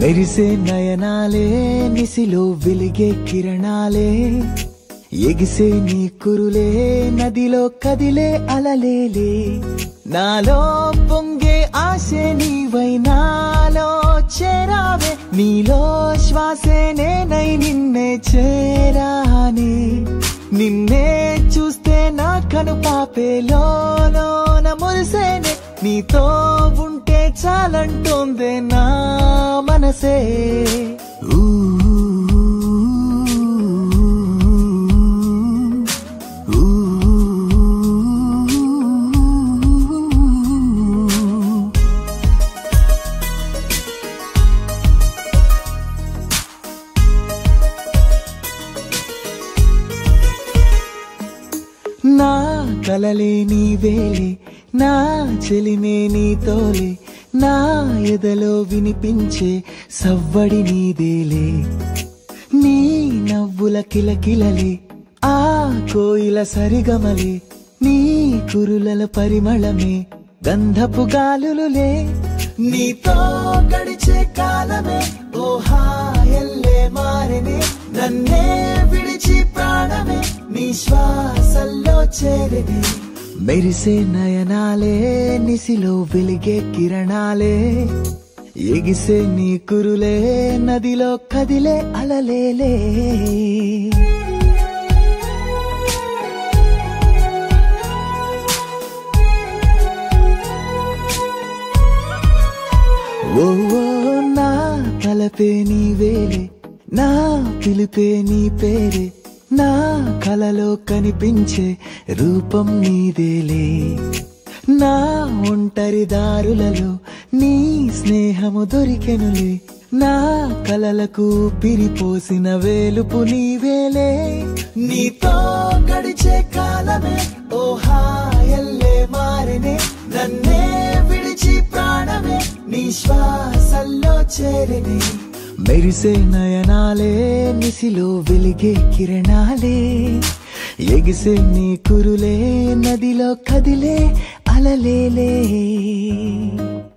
మెరిసే నయనాలే నిసిలో వెలిగే కిరణాలే ఎగిసే నీ కురులే నదిలో కదిలే అలలేలే నాలో పొంగే ఆశే నీవై నాలో చేరావే నీలో శ్వాసే నేనై నిన్నే చేరానే నిన్నే చూస్తే నా కను పాపే లోన మురిసేనే నీతో ఉంటే చాలంటోందే నా మనసే ఊ నా కలలే నీవేలే నా చెలిమే నీతోలే నా ఎదలో వినిపించే సవ్వడి నీదేలే నీ నవ్వుల కిలకిలలే ఆ కోయిల సరిగమలే నీ కురులల పరిమళమే గంధపు గాలులులే నీతో గడిచే కాలమే ఓ హాయల్లే మారనే నన్నే విడిచి ప్రాణమే నీ శ్వాసల్లో చేరనే మెరిసే నయనాలే నిసిలో వెలిగే కిరణాలే ఎగిసే నీ కురులే నదిలో కదిలే అలలేలే ఓ ఓ, నా తలపే నీవేలే నా పిలిపే నీ పేరే నా కలలో కనిపించే రూపం నీదేలే నా ఒంటరి దారులలో నీ స్నేహము దొరికెనులే నా కలలకు పిరిపోసిన వేలుపు నీవేలే నీతో గడిచే కాలమే ఓ హాయల్లే మారినే నన్నే విడిచి ప్రాణమే నీ శ్వాసల్లో చేరినే మెరిసే నయనాలే నిసిలో వెలిగే కిరణాలే ఎగిసే నీ కురులే నదిలో కదిలే అలలేలే